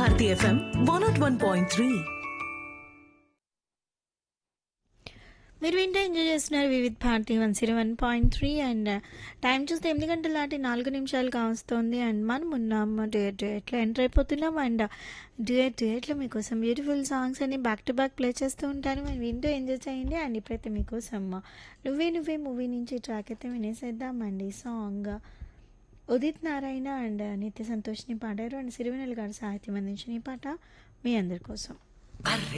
Bharati FM one nought one point three మీరు వింటే enjoy చేస్తున్నారు Vividh Bharati one zero one point three and time చూస్తే ఎనిమిది గంటల దాటి నాలుగు నిమిషాలు కావస్తుంది అండ్ మనం ఉన్నాము డ్యూయట్ డ్యూయట్లో ఎంటర్ అయిపోతున్నాం అండ్ డ్యూయట్ డ్యూయట్లో మీకోసం బ్యూటిఫుల్ సాంగ్స్ అని బ్యాక్ టు బ్యాక్ ప్లే చేస్తూ ఉంటాను మీరు వింటూ ఎంజాయ్ చేయండి అండ్ ఇప్పుడైతే మీకోసం నువ్వే నువ్వే మూవీ నుంచి ట్రాక్ అయితే వినేసేద్దామండి సాంగ్ ఉదిత్ నారాయణ అండ్ నిత్య సంతోష్ని పాడారు అండ్ సిరివెనల్ గారు సాహిత్యం అందించిన ఈ పాట మీ అందరి కోసం